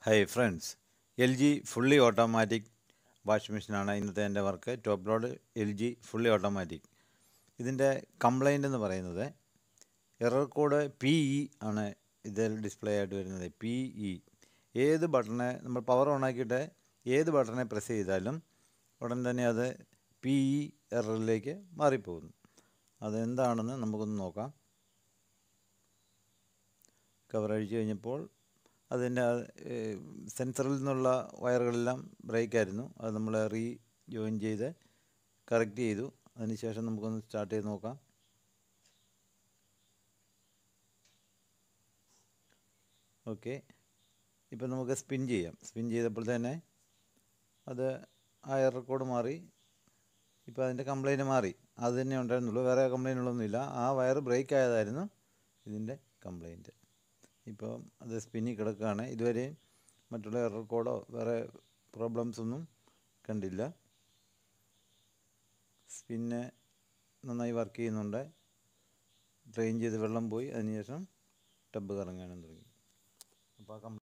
hi friends L G fully automatic washing മെഷീനാണ് ഇന്നത്തെ എൻ്റെ work top load L G fully automatic ഇതിൻ്റെ complaint എന്ന് പറയുന്നത് എറർ കോഡ് പി ഇ ആണ് ഇതിൽ ഡിസ്പ്ലേ ആയിട്ട് വരുന്നത് പി ഇ ഏത് ബട്ടണെ നമ്മൾ പവർ ഓൺ ആക്കിയിട്ട് ഏത് ബട്ടണെ പ്രസ് ചെയ്താലും ഉടൻ തന്നെ അത് പി ഇ എററിലേക്ക് മാറിപ്പോകുന്നു അതെന്താണെന്ന് നമുക്കൊന്ന് നോക്കാം കവർ അഴിച്ചു കഴിഞ്ഞപ്പോൾ അതിൻ്റെ സെൻസറിൽ നിന്നുള്ള വയറുകളെല്ലാം ബ്രേക്ക് ആയിരുന്നു അത് നമ്മൾ റീ ജോയിൻ ചെയ്ത് കറക്റ്റ് ചെയ്തു അതിനുശേഷം നമുക്കൊന്ന് സ്റ്റാർട്ട് ചെയ്ത് നോക്കാം ഓക്കെ ഇപ്പം നമുക്ക് സ്പിൻ ചെയ്യാം സ്പിൻ ചെയ്തപ്പോൾ തന്നെ അത് ആ റെക്കോർഡ് മാറി ഇപ്പോൾ അതിൻ്റെ കംപ്ലൈൻറ്റ് മാറി അത് തന്നെ ഉണ്ടായിരുന്നുള്ളൂ വേറെ കംപ്ലൈൻറ്റുകളൊന്നുമില്ല ആ വയർ ബ്രേക്ക് ആയതായിരുന്നു ഇതിൻ്റെ കംപ്ലൈൻറ്റ് ഇപ്പോൾ അത് സ്പിന്നി കിടക്കുകയാണ് ഇതുവരെ മറ്റുള്ള എറർ കോഡോ വേറെ പ്രോബ്ലംസ് ഒന്നും കണ്ടില്ല സ്പിന്ന് നന്നായി വർക്ക് ചെയ്യുന്നുണ്ട് ഡ്രെയിൻ ചെയ്ത് വെള്ളം പോയി അതിനുശേഷം ടബ് കറങ്ങാനും തുടങ്ങി അപ്പോൾ ആ